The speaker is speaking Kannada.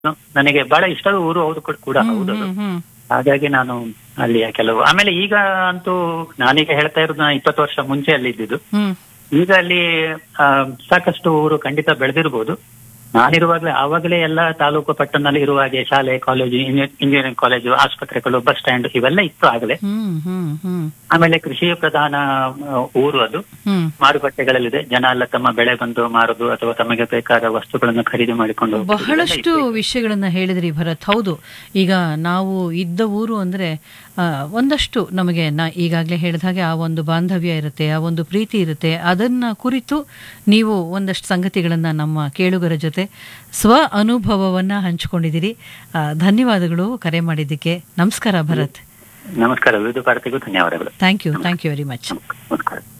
ನನಗೆ ಬಹಳ ಇಷ್ಟದ ಊರು ಹೌದು ಕೂಡ- ಕೂಡ ಹೌದು ಅದು. ಹ್ಮ್, ಹ್ಮ್. ಹಾಗಾಗಿ ನಾನು ಅಲ್ಲಿಯ ಕೆಲವು ಆಮೇಲೆ ಈಗ ಅಂತೂ ನಾನೀಗ ಹೇಳ್ತಾ ಇರೋದು ನಾನು ಇಪ್ಪತ್ತು ವರ್ಷ ಮುಂಚೆ ಅಲ್ಲಿ ಇದ್ದಿದ್ದು ಹ್ಮ್ ಈಗ ಅಲ್ಲಿ ಆ, ಸಾಕಷ್ಟು ಊರು ಖಂಡಿತ ಬೆಳೆದಿರ್ಬೋದು ನಾನಿರುವಾಗಲೇ ಆವಾಗಲೇ ಎಲ್ಲ ತಾಲೂಕು ಪಟ್ಟಣದಲ್ಲಿ ಇರುವ ಹಾಗೆ ಶಾಲೆ ಕಾಲೇಜು ಇಂಜಿನಿಯರಿಂಗ್ ಕಾಲೇಜು ಆಸ್ಪತ್ರೆಗಳು ಬಸ್ ಸ್ಟ್ಯಾಂಡ್ ಇವೆಲ್ಲ ಇತ್ತು ಆಗಲೇ ಹ್ಮ್ ಹ್ಮ್ ಹ್ಮ್ ಆಮೇಲೆ ಕೃಷಿ ಪ್ರಧಾನ ಆ, ಊರು ಅದು ಹ್ಮ್ ಮಾರುಕಟ್ಟೆಗಳಲ್ಲಿದೆ ಜನ ಎಲ್ಲ ತಮ್ಮ ಬೆಳೆ ಬಂದು ಮಾರುದು ಅಥವಾ ತಮಗೆ ಬೇಕಾದ ವಸ್ತುಗಳನ್ನು ಖರೀದಿ ಮಾಡಿಕೊಂಡು ಹೋಗುದು ಇದೆಲ್ಲ ಬಹಳಷ್ಟು ಇತ್ತು. ವಿಷಯಗಳನ್ನ ಹೇಳಿದ್ರಿ ಭರತ್ ಹೌದು ಈಗ ನಾವು ಇದ್ದ ಊರು ಅಂದ್ರೆ ಆ, ಒಂದಷ್ಟು ನಮಗೆ ನಾ ಈಗಾಗಲೇ ಹೇಳಿದ ಹಾಗೆ ಆ ಒಂದು ಬಾಂಧವ್ಯ ಇರುತ್ತೆ ಆ ಒಂದು ಪ್ರೀತಿ ಇರುತ್ತೆ ಅದನ್ನ ಕುರಿತು ನೀವು ಒಂದಷ್ಟು ಸಂಗತಿಗಳನ್ನ ನಮ್ಮ ಕೇಳುಗರ ಜೊತೆ ಸ್ವ ಅನುಭವವನ್ನ ಹಂಚಿಕೊಂಡಿದ್ದೀರಿ ಆ, ಧನ್ಯವಾದಗಳು ಕರೆ ಮಾಡಿದ್ದಕ್ಕೆ ನಮಸ್ಕಾರ ಭರತ್ ನಮಸ್ಕಾರ ವಿವಿಧ ಭಾರತಿಗೂ ಧನ್ಯವಾದಗಳು thank you thank you very much ನಮಸ್ಕಾರ